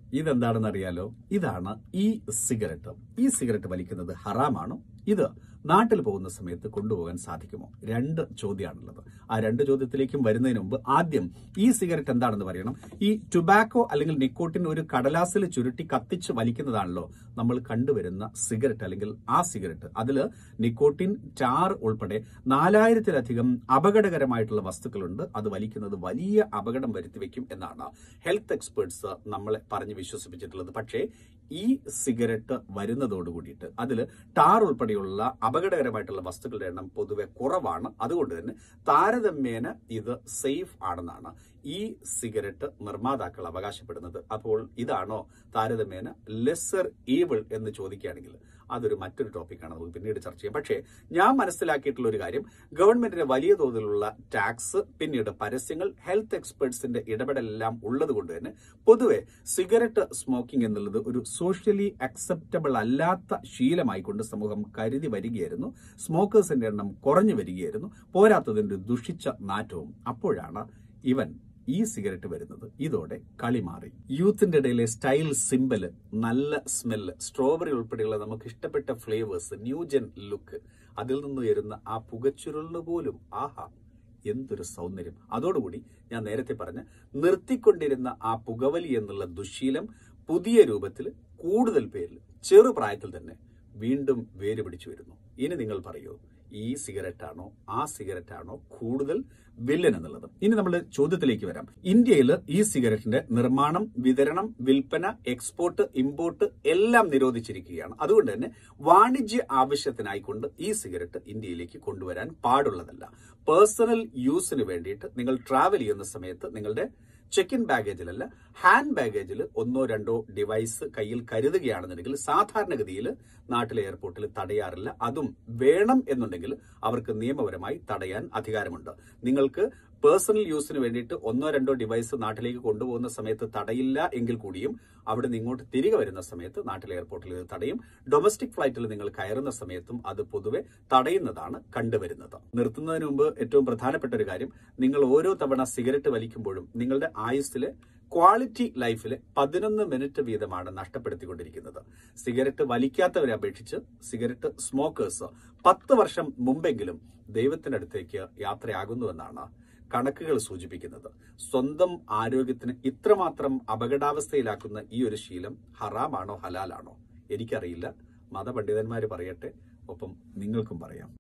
ഇതെന്താണെന്ന് അറിയാലോ ഇതാണ് ഈ സിഗരറ്റ് ഈ സിഗരറ്റ് വലിക്കുന്നത് ഹറാമാണോ ഇത് നാട്ടിൽ പോകുന്ന സമയത്ത് കൊണ്ടുപോകാൻ സാധിക്കുമോ രണ്ട് ചോദ്യമാണുള്ളത് ആ രണ്ട് ചോദ്യത്തിലേക്കും വരുന്നതിന് മുമ്പ് ആദ്യം ഈ സിഗരറ്റ് എന്താണെന്ന് പറയണം ഈ ടുബാക്കോ അല്ലെങ്കിൽ നിക്കോട്ടിൻ ഒരു കടലാസിൽ ചുരുട്ടി കത്തിച്ച് വലിക്കുന്നതാണല്ലോ നമ്മൾ കണ്ടുവരുന്ന സിഗരറ്റ് അല്ലെങ്കിൽ ആ സിഗരറ്റ് അതിൽ നിക്കോട്ടിൻ ടാർ ഉൾപ്പെടെ നാലായിരത്തിലധികം അപകടകരമായിട്ടുള്ള വസ്തുക്കളുണ്ട് അത് വലിക്കുന്നത് വലിയ അപകടം വരുത്തിവെക്കും എന്നാണ് ഹെൽത്ത് എക്സ്പേർട്സ് നമ്മളെ പറഞ്ഞ് വിശ്വസിപ്പിച്ചിട്ടുള്ളത് പക്ഷേ ഈ സിഗരറ്റ് വരുന്നതോടുകൂടിയിട്ട് അതിൽ ടാർ ഉൾപ്പെടെയുള്ള അപകടകരമായിട്ടുള്ള വസ്തുക്കളുടെ എണ്ണം പൊതുവെ കുറവാണ് അതുകൊണ്ട് തന്നെ താരതമ്യേന ഇത് സേഫ് ആണെന്നാണ് ഈ സിഗരറ്റ് നിർമ്മാതാക്കൾ അവകാശപ്പെടുന്നത് അപ്പോൾ ഇതാണോ താരതമ്യേന ലെസർ ഈവിൾ എന്ന് ചോദിക്കുകയാണെങ്കിൽ അതൊരു മറ്റൊരു ടോപ്പിക്കാണ് നമുക്ക് പിന്നീട് ചർച്ച ചെയ്യാം പക്ഷേ ഞാൻ മനസ്സിലാക്കിയിട്ടുള്ള ഒരു കാര്യം ഗവൺമെന്റിന് വലിയ തോതിലുള്ള ടാക്സ് പിന്നീട് പരസ്യങ്ങൾ ഹെൽത്ത് എക്സ്പേർട്സിന്റെ ഇടപെടലെല്ലാം ഉള്ളത് കൊണ്ട് തന്നെ പൊതുവെ സിഗരറ്റ് സ്മോക്കിംഗ് എന്നുള്ളത് ഒരു സോഷ്യലി അക്സെപ്റ്റബിൾ അല്ലാത്ത ശീലമായിക്കൊണ്ട് സമൂഹം കരുതി വരികയായിരുന്നു സ്മോക്കേഴ്സിന്റെ എണ്ണം കുറഞ്ഞു വരികയായിരുന്നു പോരാത്തതിന്റെ ദുഷിച്ച നാറ്റവും അപ്പോഴാണ് ഇവൻ ഈ സിഗരറ്റ് വരുന്നത് ഇതോടെ കളി മാറി യൂത്തിന്റെ ഇടയിലെ സ്റ്റൈൽ സിമ്പല് നല്ല സ്മെല്ല് സ്ട്രോബെറി ഉൾപ്പെടെയുള്ള നമുക്ക് ഇഷ്ടപ്പെട്ട ഫ്ലേവേഴ്സ് ന്യൂജൻ ലുക്ക് അതിൽ നിന്ന് ഉയരുന്ന ആ പുകച്ചുരുളിന് പോലും ആഹാ എന്തൊരു സൗന്ദര്യം അതോടുകൂടി ഞാൻ നേരത്തെ പറഞ്ഞ നിർത്തിക്കൊണ്ടിരുന്ന ആ പുകവലി എന്നുള്ള ദുശീലം പുതിയ രൂപത്തിൽ കൂടുതൽ പേരിൽ ചെറുപ്രായത്തിൽ തന്നെ വീണ്ടും വേര് പിടിച്ചു വരുന്നു ഇനി നിങ്ങൾ പറയൂ ഈ സിഗരറ്റാണോ ആ സിഗരറ്റാണോ കൂടുതൽ വില്ലൻ എന്നുള്ളത് ഇനി നമ്മൾ ചോദ്യത്തിലേക്ക് വരാം ഇന്ത്യയിൽ ഈ സിഗരറ്റിന്റെ നിർമ്മാണം വിതരണം വിൽപ്പന എക്സ്പോർട്ട് ഇമ്പോർട്ട് എല്ലാം നിരോധിച്ചിരിക്കുകയാണ് അതുകൊണ്ട് തന്നെ വാണിജ്യ ആവശ്യത്തിനായിക്കൊണ്ട് ഈ സിഗരറ്റ് ഇന്ത്യയിലേക്ക് കൊണ്ടുവരാൻ പാടുള്ളതല്ല പേഴ്സണൽ യൂസിന് വേണ്ടിയിട്ട് നിങ്ങൾ ട്രാവൽ ചെയ്യുന്ന സമയത്ത് നിങ്ങളുടെ ചെക്ക് ഇൻ ബാഗേജിലല്ല ഹാൻഡ് ബാഗേജിൽ ഒന്നോ രണ്ടോ ഡിവൈസ് കയ്യിൽ കരുതുകയാണെന്നുണ്ടെങ്കിൽ സാധാരണഗതിയിൽ നാട്ടിലെ എയർപോർട്ടിൽ തടയാറില്ല അതും വേണം എന്നുണ്ടെങ്കിൽ അവർക്ക് നിയമപരമായി തടയാൻ അധികാരമുണ്ട് നിങ്ങൾക്ക് പേഴ്സണൽ യൂസിന് വേണ്ടിയിട്ട് ഒന്നോ രണ്ടോ ഡിവൈസ് നാട്ടിലേക്ക് കൊണ്ടുപോകുന്ന സമയത്ത് തടയില്ല എങ്കിൽ കൂടിയും അവിടെ നിന്ന് ഇങ്ങോട്ട് തിരികെ വരുന്ന സമയത്ത് നാട്ടിലെ എയർപോർട്ടിൽ ഇത് തടയും ഡൊമസ്റ്റിക് ഫ്ലൈറ്റിൽ നിങ്ങൾ കയറുന്ന സമയത്തും അത് പൊതുവെ തടയുന്നതാണ് കണ്ടുവരുന്നത് നിർത്തുന്നതിന് മുമ്പ് ഏറ്റവും പ്രധാനപ്പെട്ട ഒരു കാര്യം നിങ്ങൾ ഓരോ തവണ സിഗരറ്റ് വലിക്കുമ്പോഴും നിങ്ങളുടെ ആയുസ്സിലെ ക്വാളിറ്റി ലൈഫിലെ പതിനൊന്ന് മിനിറ്റ് വീതമാണ് നഷ്ടപ്പെടുത്തിക്കൊണ്ടിരിക്കുന്നത് സിഗരറ്റ് വലിക്കാത്തവരെ അപേക്ഷിച്ച് സിഗരറ്റ് സ്മോക്കേഴ്സ് പത്ത് വർഷം മുമ്പെങ്കിലും ദൈവത്തിനടുത്തേക്ക് യാത്രയാകുന്നുവെന്നാണ് കണക്കുകൾ സൂചിപ്പിക്കുന്നത് സ്വന്തം ആരോഗ്യത്തിന് ഇത്രമാത്രം അപകടാവസ്ഥയിലാക്കുന്ന ഈ ഒരു ശീലം ഹറാമാണോ ഹലാലാണോ എനിക്കറിയില്ല മതപണ്ഡിതന്മാർ പറയട്ടെ ഒപ്പം നിങ്ങൾക്കും പറയാം